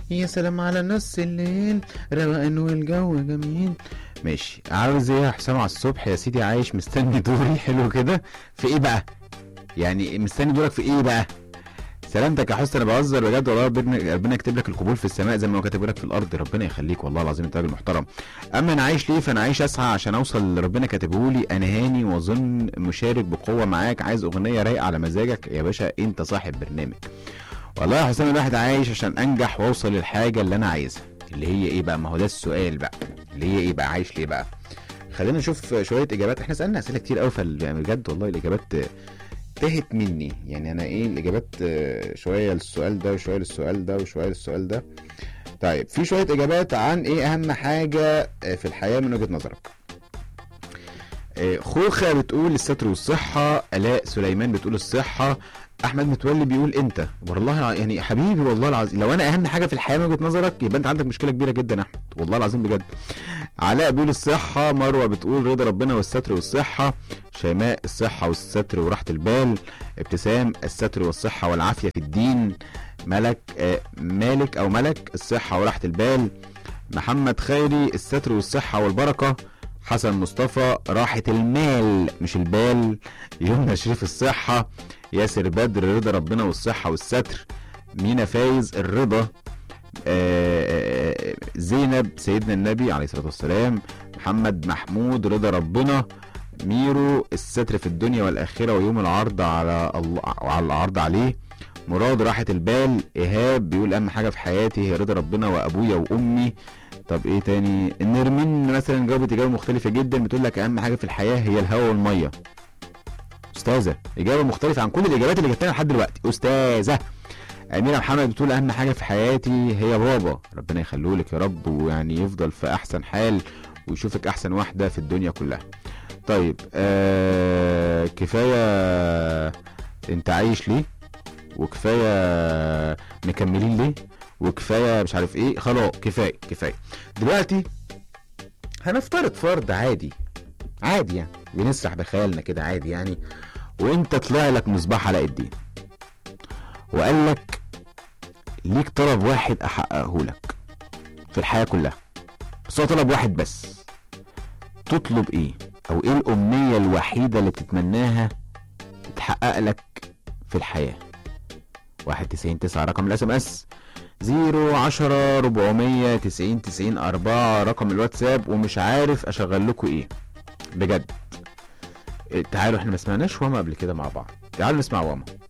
يا سلام على نص الليل روقان والجو جميل ماشي عاوز ايه يا حسام على الصبح يا سيدي عايش مستني دوري حلو كده في ايه بقى يعني مستني دورك في ايه بقى سلامتك يا حسن انا بهزر بجد والله ربنا ربنا يكتب لك القبول في السماء زي ما هو كاتب لك في الارض ربنا يخليك والله العظيم انت راجل محترم اما انا عايش ليه فانا عايش اسعى عشان اوصل اللي ربنا كاتبه لي انا هاني واظن مشارك بقوه معاك عايز اغنيه رايقه على مزاجك يا باشا انت صاحب برنامج والله يا حسام الواحد عايش عشان انجح واوصل للحاجه اللي انا عايزها اللي هي ايه بقى ما هو ده السؤال بقى اللي هي ايه بقى عايش ليه بقى خلينا نشوف شويه اجابات احنا سالنا اسئله كتير قوي فال- يعني بجد والله الاجابات تهت مني يعني انا ايه الاجابات آه، شويه للسؤال ده وشويه للسؤال ده وشويه للسؤال ده طيب في شويه اجابات عن ايه اهم حاجه آه، في الحياه من وجهه نظرك آه، خوخه بتقول الستر والصحه الاء سليمان بتقول الصحه احمد متولي بيقول انت والله الع- يعني حبيبي والله العظيم لو انا اهم حاجه في الحياه من وجهه نظرك يبقى انت عندك مشكله كبيره جدا يا احمد والله العظيم بجد علاء بيقول الصحه مروه بتقول رضا ربنا والستر والصحه شيماء الصحه والستر وراحه البال ابتسام الستر والصحه والعافيه في الدين ملك آه، مالك او ملك الصحه وراحه البال محمد خيري الستر والصحه والبركه حسن مصطفى راحة المال مش البال يمنى شريف الصحة ياسر بدر رضا ربنا والصحة والستر مينا فايز الرضا آه، زينب سيدنا النبي عليه الصلاة والسلام محمد محمود رضا ربنا ميرو الستر في الدنيا والآخرة ويوم العرض على الله على العرض عليه مراد راحة البال إيهاب بيقول أهم حاجة في حياتي هي رضا ربنا وأبويا وأمي طب إيه تاني نرمين مثلا جاوبت إجابة مختلفة جدا بتقول لك أهم حاجة في الحياة هي الهواء والمية أستاذة إجابة مختلفة عن كل الإجابات اللي جبتها لحد دلوقتي أستاذة أميرة محمد بتقول أهم حاجة في حياتي هي بابا ربنا يخليهولك يا رب ويعني يفضل في أحسن حال ويشوفك أحسن واحدة في الدنيا كلها طيب آه كفاية أنت عايش ليه وكفاية مكملين ليه وكفاية مش عارف إيه خلاص كفاية كفاية دلوقتي هنفترض فرض عادي عادي يعني بنسرح بخيالنا كده عادي يعني وانت طلع لك مصباح علاء الدين وقال لك ليك طلب واحد احققه لك في الحياه كلها بس هو طلب واحد بس تطلب ايه او ايه الامنيه الوحيده اللي بتتمناها تتحقق لك في الحياه واحد تسعين تسعة رقم الاس ام اس زيرو عشرة ربعمية تسعين تسعين أربعة رقم الواتساب ومش عارف أشغل لكم إيه بجد إيه، تعالوا احنا ما سمعناش واما قبل كده مع بعض تعالوا نسمع واما